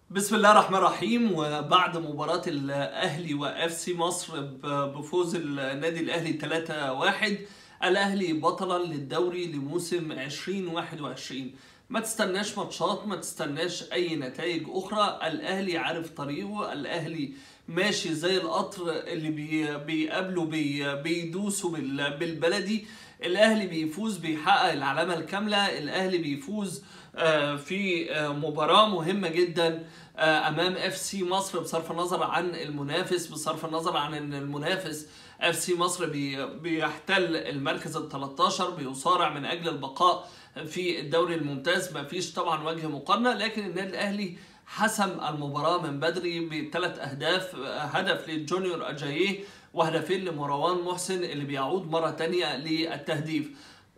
بسم الله الرحمن الرحيم وبعد مباراة الأهلي وإف سي مصر بفوز النادي الأهلي 3-1 الأهلي بطلا للدوري لموسم 2021 ما تستناش ماتشات ما تستناش أي نتائج أخرى الأهلي عارف طريقه الأهلي ماشي زي القطر اللي بي بيقابله بي بيدوسوا بال- بالبلدي الأهلي بيفوز بيحقق العلامة الكاملة الأهلي بيفوز آه، في آه، مباراة مهمة جدا آه، امام اف سي مصر بصرف النظر عن المنافس بصرف النظر عن ان المنافس اف سي مصر بي- بيحتل المركز ال 13 بيصارع من اجل البقاء في الدوري الممتاز ما فيش طبعا وجه مقارنه لكن النادي الاهلي حسم المباراه من بدري بثلاث اهداف آه، هدف لجونيور اجاييه وهدفين لمروان محسن اللي بيعود مره تانية للتهديف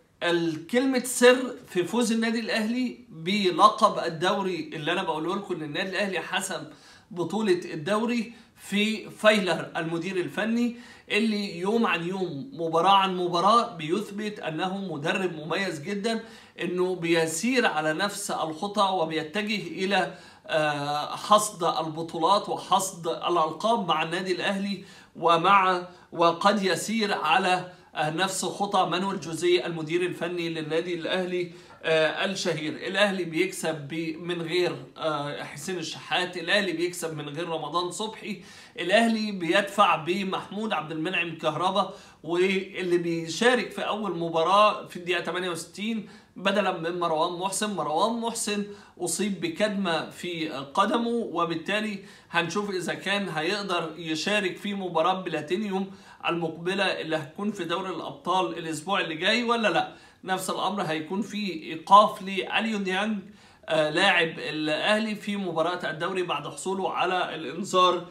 الكلمة سر في فوز النادي الأهلي بلقب الدوري اللي أنا بقوله لكم إن النادي الأهلي حسم بطولة الدوري في فايلر المدير الفني اللي يوم عن يوم مباراة عن مباراة بيثبت أنه مدرب مميز جدا إنه بيسير على نفس الخطى وبيتجه إلى آه، حصد البطولات وحصد الألقاب مع النادي الأهلي ومع وقد يسير على آه، نفس خطى مانويل جوزيه المدير الفني للنادي الاهلي آه، الشهير الاهلي بيكسب ب- من غير آه، حسين الشحات الاهلي بيكسب من غير رمضان صبحي الاهلي بيدفع بمحمود عبد المنعم كهربا واللي بيشارك في اول مباراه في الدقيقه 68 بدلا من مروان محسن مروان محسن اصيب بكدمه في قدمه وبالتالي هنشوف اذا كان هيقدر يشارك في مباراه بلاتينيوم المقبله اللي هتكون في دوري الابطال الاسبوع اللي جاي ولا لا نفس الامر هيكون في ايقاف لاليو ديانج آه، لاعب الاهلي في مباراه الدوري بعد حصوله على الانذار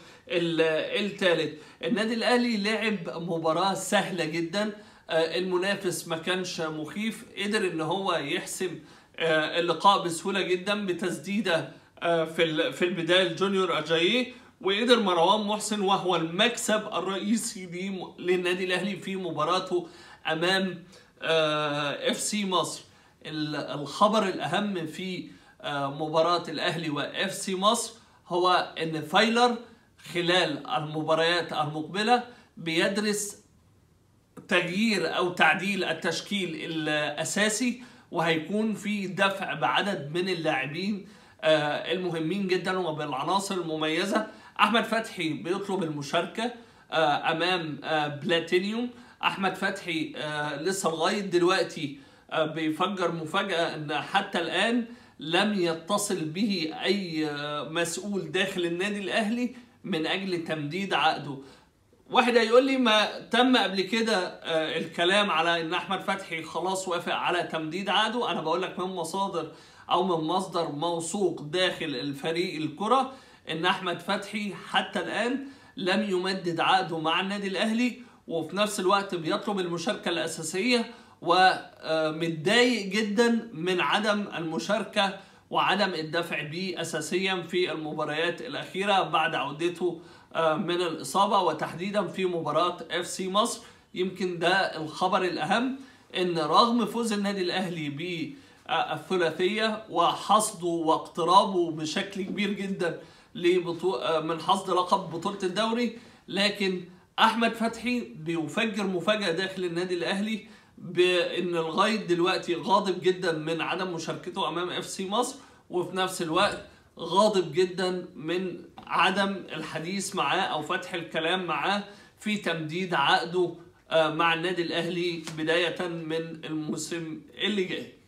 الثالث النادي الاهلي لعب مباراه سهله جدا آه، المنافس ما كانش مخيف قدر ان هو يحسم آه، اللقاء بسهوله جدا بتسديده آه، في ال- في البدايه الجونيور اجاييه وقدر مروان محسن وهو المكسب الرئيسي ليه- للنادي الاهلي في مباراته امام اف سي مصر ال- الخبر الاهم في آه، مباراه الاهلي واف سي مصر هو ان فايلر خلال المباريات المقبله بيدرس تغيير او تعديل التشكيل الاساسي وهيكون في دفع بعدد من اللاعبين آه، المهمين جدا وبالعناصر المميزه احمد فتحي بيطلب المشاركه آه، امام آه، بلاتينيوم احمد فتحي آه، لسه لغايه دلوقتي آه، بيفجر مفاجاه ان حتى الان لم يتصل به اي آه، مسؤول داخل النادي الاهلي من اجل تمديد عقده واحد هيقول لي ما تم قبل كده آه، الكلام على ان احمد فتحي خلاص وافق على تمديد عقده انا بقول لك من مصادر او من مصدر موثوق داخل الفريق الكره ان احمد فتحي حتى الان لم يمدد عقده مع النادي الاهلي وفي نفس الوقت بيطلب المشاركه الاساسيه ومتضايق جدا من عدم المشاركه وعدم الدفع به اساسيا في المباريات الاخيره بعد عودته آه، من الاصابه وتحديدا في مباراه اف سي مصر يمكن ده الخبر الاهم ان رغم فوز النادي الاهلي بالثلاثيه وحصده واقترابه بشكل كبير جدا لبطو... آه، من حصد لقب بطوله الدوري لكن احمد فتحي بيفجر مفاجاه داخل النادي الاهلي بان لغايه دلوقتي غاضب جدا من عدم مشاركته امام اف سي مصر وفي نفس الوقت غاضب جدا من عدم الحديث معاه او فتح الكلام معاه في تمديد عقده آه، مع النادي الاهلي بدايه من الموسم اللي جاي